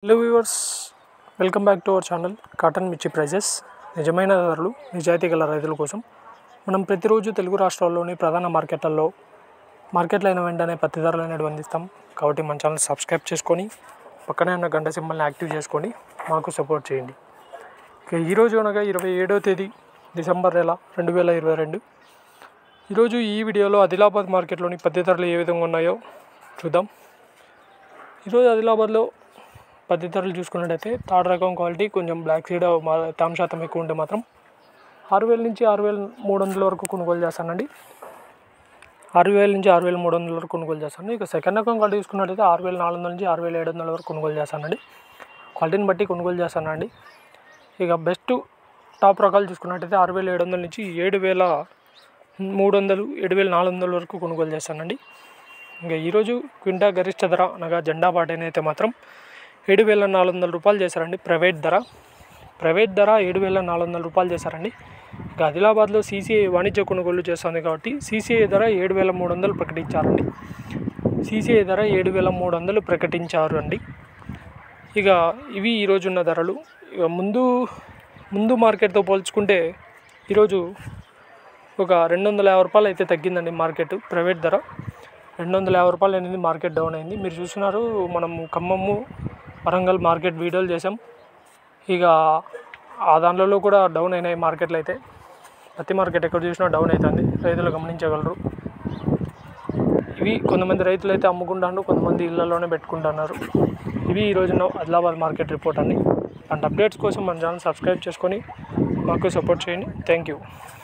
hello viewers welcome back to our channel cotton mirchi prices నిజమైన ధరలు నిజాయితీ గల రైతుల కోసం మనం ప్రతిరోజు తెలుగు రాష్ట్రాల్లోని ప్రధాన మార్కెట్లలో మార్కెట్లో అయిన వెంటనే పత్తి ధరలు అనేవి అందిస్తాం కాబట్టి మన ఛానల్ సబ్స్క్రైబ్ చేసుకొని పక్కనే ఉన్న గంట సింబల్ని యాక్టివ్ చేసుకొని మాకు సపోర్ట్ చేయండి ఇక ఈరోజు అనగా ఇరవై ఏడవ తేదీ డిసెంబర్ నెల రెండు వేల ఇరవై రెండు ఈరోజు ఈ వీడియోలో ఆదిలాబాద్ మార్కెట్లోని పత్తి ధరలు ఏ విధంగా ఉన్నాయో చూద్దాం ఈరోజు ఆదిలాబాద్లో పత్తి ధరలు చూసుకున్నట్టయితే థర్డ్ రకం క్వాలిటీ కొంచెం బ్లాక్ సీడ్ మా తేమ శాతం ఎక్కువ ఉంటే మాత్రం ఆరు వేల నుంచి ఆరు వేల మూడు వందల వరకు కొనుగోలు చేస్తానండి ఆరు వేల నుంచి ఆరు వేల మూడు వందల వరకు కొనుగోలు చేస్తాను ఇక సెకండ్ రకం క్వాలిటీ చూసుకున్నట్టయితే ఆరు వేల నాలుగు వందల నుంచి ఆరు వేల ఏడు వందల వరకు కొనుగోలు చేస్తానండి క్వాలిటీని బట్టి కొనుగోలు చేస్తానండి ఇక బెస్ట్ టాప్ రకాలు చూసుకున్నట్టయితే ఆరు వేల ఏడు వందల నుంచి ఏడు వేల మూడు వందలు ఏడు వేల నాలుగు వందల వరకు కొనుగోలు చేస్తానండి ఇంకా ఈరోజు క్వింటా గరిష్ట ధర అనగా జెండా పాటైన అయితే మాత్రం ఏడు వేల నాలుగు వందల రూపాయలు చేశారండి ప్రైవేట్ ధర ప్రైవేట్ ధర ఏడు వేల నాలుగు వందల రూపాయలు చేశారండి ఇంకా ఆదిలాబాద్లో సీసీఐ వాణిజ్య కొనుగోలు చేస్తుంది కాబట్టి సీసీఐ ధర ఏడు వేల మూడు వందలు ప్రకటించారండి సీసీఐ ధర ఏడు వేల మూడు వందలు ప్రకటించారు అండి ఇక ఇవి ఈరోజు ఉన్న ధరలు ఇక ముందు ముందు మార్కెట్తో పోల్చుకుంటే ఈరోజు ఒక రెండు వందల యాభై రూపాయలు అయితే తగ్గిందండి మార్కెట్ ప్రైవేట్ ధర రెండు వందల యాభై రూపాయలు అనేది మార్కెట్ డౌన్ అయింది మీరు చూస్తున్నారు మనము ఖమ్మము వరంగల్ మార్కెట్ వీడియోలు చేసాం ఇక ఆ దాంట్లో కూడా డౌన్ అయినాయి మార్కెట్లు అయితే ప్రతి మార్కెట్ ఎక్కడ చూసినా డౌన్ అవుతుంది రైతులు గమనించగలరు ఇవి కొంతమంది రైతులు అయితే అమ్ముకుంటారు కొంతమంది ఇళ్లలోనే పెట్టుకుంటున్నారు ఇవి ఈరోజున ఆదిలాబాద్ మార్కెట్ రిపోర్ట్ అండి అండ్ అప్డేట్స్ కోసం మన ఛానల్ సబ్స్క్రైబ్ చేసుకొని మాకు సపోర్ట్ చేయండి థ్యాంక్ యూ